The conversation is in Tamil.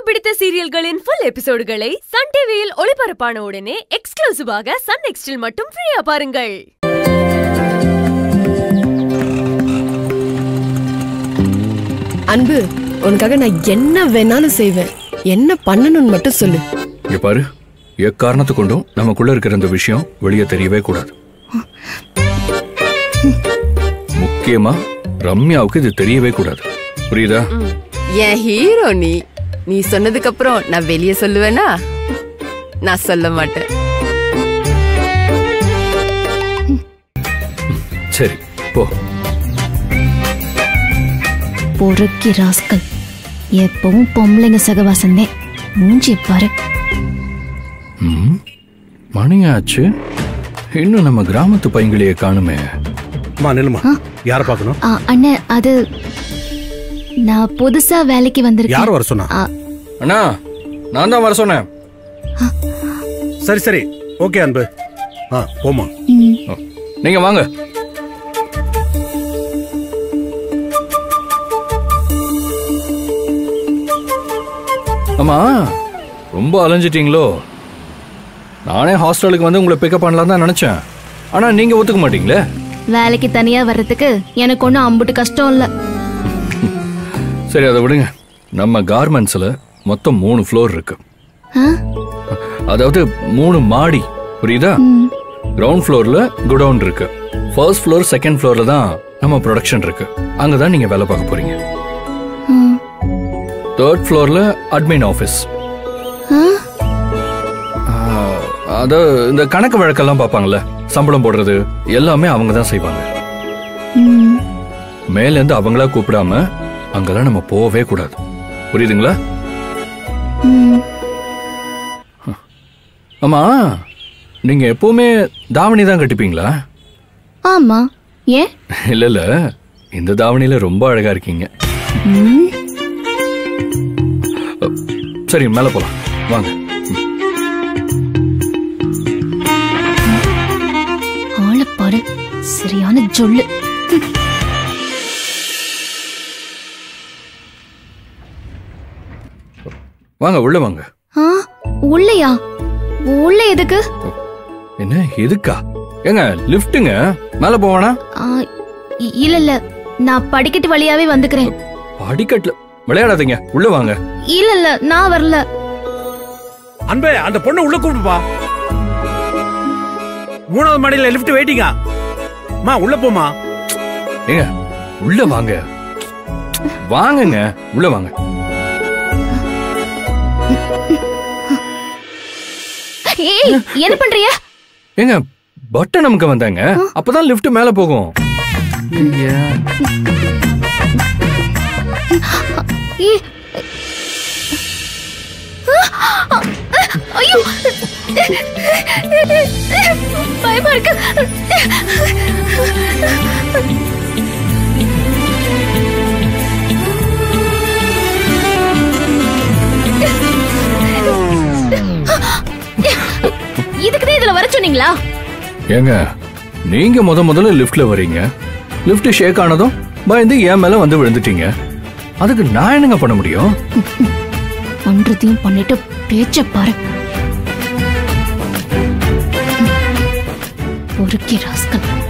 பிடித்த சீரியல்களின் ஃபுல் எபிசோடுகளை சன் டிவியில் ஒளிபரப்பான உடனே எக்ஸ்க்ளூசிவாக சன் நெக்ஸ்டில் மட்டும் ஃப்ரீயா பாருங்கள் அன்பு உனக்காக நான் என்ன வேணாலும் செய்வேன் என்ன பண்ணணும்னு மட்டும் சொல்லு இங்க பாரு எக்காரணத்து கொண்டும் நமக்குள்ள இருக்கிற இந்த விஷயம் வெளியே தெரியவே கூடாது முக்கியமா ரம்யாவுக்கு இது தெரியவே கூடாது புரியுதா என் ஹீரோ நீ நீ சொன்னதுக்கு அப்புறம் நான் வெளியே சொல்லுவேனா நான் சொல்ல மாட்டேன் சரி போ பொறுக்கி ராஸ்கல் எப்பவும் பொம்பளைங்க சகவாசந்தே மூஞ்சி பாரு ம், மணியாச்சு இன்னும் நம்ம கிராமத்து பையங்களையே காணுமே அம்மா நில்லுமா யார பார்க்கணும் ஆ, அண்ணே அது நான் புதுசா வேலைக்கு யார் வந்திருக்கேன் வர சொன்னா ஆ, அண்ணா நான் தான் வர சொன்னேன் சரி சரி ஓகே அன்பு ஆ போமா ம், நீங்க வாங்க அம்மா ரொம்ப அலைஞ்சிட்டீங்களோ நானே ஹாஸ்டலுக்கு வந்து உங்களை பிக்கப் பண்ணலாம் தான் நினைச்சேன் ஆனா நீங்க ஒத்துக்க மாட்டீங்களே வேலைக்கு தனியா வர்றதுக்கு எனக்கு ஒன்றும் அம்புட்டு கஷ்டம் இல்ல சரி அதை விடுங்க நம்ம கார்மெண்ட்ஸ்ல மொத்தம் மூணு ஃப்ளோர் இருக்கு ஆ? அதாவது மூணு மாடி புரியுதா ம், கிரவுண்ட் ஃப்ளோர்ல குடவுன் இருக்கு ஃபர்ஸ்ட் ஃப்ளோர் செகண்ட் ஃப்ளோர்ல தான் நம்ம ப்ரொடக்ஷன் இருக்கு அங்கதான் நீங்க வேலை பார்க்க போறீங்க ம். தேர்ட் ஃப்ளோர்ல அட்மின் ஆஃபீஸ் ஆ? அது இந்த கணக்கு வழக்கெல்லாம் பார்ப்பாங்கல்ல சம்பளம் போடுறது எல்லாமே அவங்க தான் செய்வாங்க ம், மேல இருந்து அவங்களா கூப்பிடாம அங்கெல்லாம் நம்ம போகவே கூடாது புரியுதுங்களா ம். ஆமா நீங்க எப்பவுமே தாவணி தான் கட்டிப்பீங்களா ஆமா ஏன் இல்ல இல்ல இந்த தாவணியில ரொம்ப அழகா இருக்கீங்க ம், சரி மேல போலாம் வாங்க ஆளை பாரு சரியான ஜொல்லு வாங்க உள்ள வாங்க ஆ உள்ளையா உள்ள எதுக்கு என்ன எதுக்கா ஏங்க லிஃப்ட்டுங்க மேல போவானா ஆ, இ- இல்ல இல்ல நான் படிக்கட்டு வழியாவே வந்துக்கிறேன் படிக்கட்டுல விளையாடாதீங்க உள்ள வாங்க இல்ல இல்ல நான் வரல அன்பே அந்த பொண்ணு உள்ள கூப்பிடுப்பா மூணாவது மாடியில லிஃப்ட் வெயிட்டிங்கா அம்மா உள்ள போமா ஏங்க உள்ள வாங்க வாங்கங்க உள்ள வாங்க ஏய் என்ன பண்றிய ஏங்க பட்டன் நமக்கு வந்தாங்க அப்பதான் லிஃப்ட் மேல போகும் ஐயா. ஏய் ஐயோ பயமா இருக்கு இதுக்குதான் இதுல வர சொன்னீங்களா ஏங்க நீங்க முத முதல்ல லிஃப்ட்ல வர்றீங்க லிஃப்ட் ஷேக் ஆனதும் பயந்து என் மேல வந்து விழுந்துட்டீங்க அதுக்கு நான் என்னங்க பண்ண முடியும் பண்றதையும் பண்ணிட்டு பேச்ச பாரு பொறுக்கி ராஸ்கல்